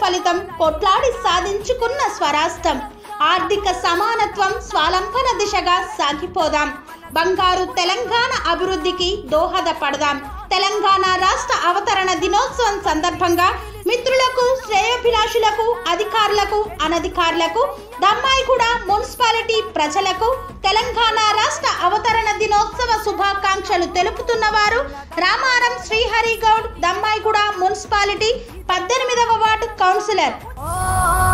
ఫలితం కొట్లాడి సాధించుకున్న స్వరాష్ట్రం ఆర్థిక సమానత్వం స్వాలంబన దిశగా సాగిపోదాం బంగారు తెలంగాణ అభివృద్ధికి దోహదపడదాం తెలంగాణ రాష్ట్ర అవతరణ దినోత్సవం సందర్భంగా మిత్రులకు శ్రేయోభిలాషులకు అధికారులకు అనధికారులకు దమ్మాయిగూడ మున్సిపాలిటీ ప్రజలకు తెలంగాణ రాష్ట్ర అవతరణ దినోత్సవ శుభాకాంక్షలు తెలుపుతున్న వారు రామారం శ్రీహరి గౌడ్ దమ్మాయిగూడ మున్సిపాలిటీ పద్దెనిమిదవ వార్డు కౌన్సిలర్